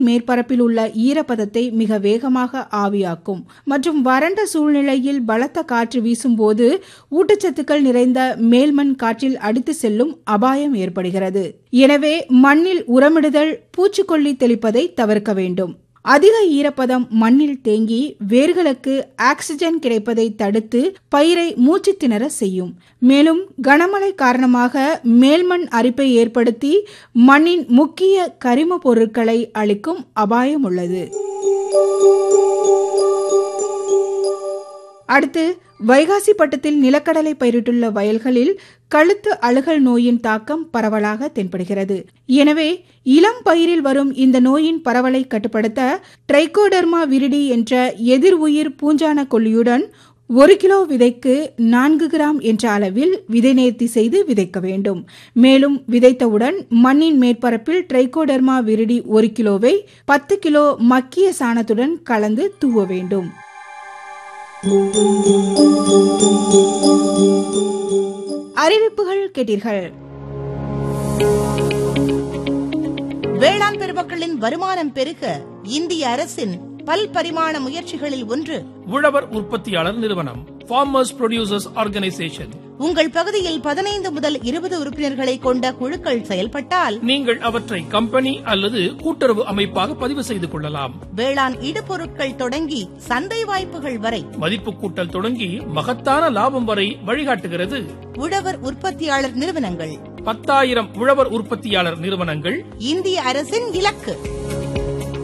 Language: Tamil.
மேற்பரப்பில் உள்ள ஈரப்பதத்தை மிக வேகமாக ஆவியாக்கும் மற்றும் வறண்ட சூழ்நிலையில் பலத்த காற்று வீசும்போது ஊட்டச்சத்துக்கள் நிறைந்த மேல்மண் காற்றில் அடித்து செல்லும் அபாயம் ஏற்படுகிறது எனவே மண்ணில் உரமிடுதல் பூச்சிக்கொல்லி தெளிப்பதை தவிர்க்க வேண்டும் அதிக ஈரப்பதம் மண்ணில் தேங்கி வேர்களுக்கு ஆக்சிஜன் கிடைப்பதை தடுத்து பயிரை மூச்சு திணற செய்யும் மேலும் கனமழை காரணமாக மேல்மண் அரிப்பை ஏற்படுத்தி மண்ணின் முக்கிய கரிம பொருட்களை அளிக்கும் அபாயம் உள்ளது அடுத்து வைகாசி பட்டத்தில் நிலக்கடலை பயிரிட்டுள்ள வயல்களில் கழுத்து அழுகல் நோயின் தாக்கம் பரவலாக தென்படுகிறது எனவே இளம் பயிரில் வரும் இந்த நோயின் பரவலை கட்டுப்படுத்த ட்ரைகோடர்மா விரிடி என்ற எதிர் உயிர் பூஞ்சான கொல்லியுடன் ஒரு கிலோ விதைக்கு நான்கு கிராம் என்ற அளவில் விதை நேர்த்தி செய்து விதைக்க வேண்டும் மேலும் விதைத்தவுடன் மண்ணின் மேற்பரப்பில் ட்ரைகோடர்மா விரிடி ஒரு கிலோவை பத்து கிலோ மக்கிய சாணத்துடன் கலந்து தூவ வேண்டும் அறிவிப்புகள் கேட்டீர்கள் வேளாண் பெருமக்களின் வருமானம் பெருக இந்திய அரசின் பல்பரிமாண முயற்சிகளில் ஒன்று உழவர் உற்பத்தியாளர் நிறுவனம் ஃபார்மர்ஸ் ப்ரொடியூசர்ஸ் ஆர்கனைசேஷன் உங்கள் பகுதியில் பதினைந்து முதல் இருபது உறுப்பினர்களை கொண்ட குழுக்கள் செயல்பட்டால் நீங்கள் அவற்றை கம்பெனி அல்லது கூட்டுறவு அமைப்பாக பதிவு செய்து கொள்ளலாம் வேளாண் இடுபொருட்கள் தொடங்கி சந்தை வாய்ப்புகள் வரை மதிப்பு கூட்டல் தொடங்கி மகத்தான லாபம் வரை வழிகாட்டுகிறது உழவர் உற்பத்தியாளர் நிறுவனங்கள் பத்தாயிரம் உழவர் உற்பத்தியாளர் நிறுவனங்கள் இந்திய அரசின் இலக்கு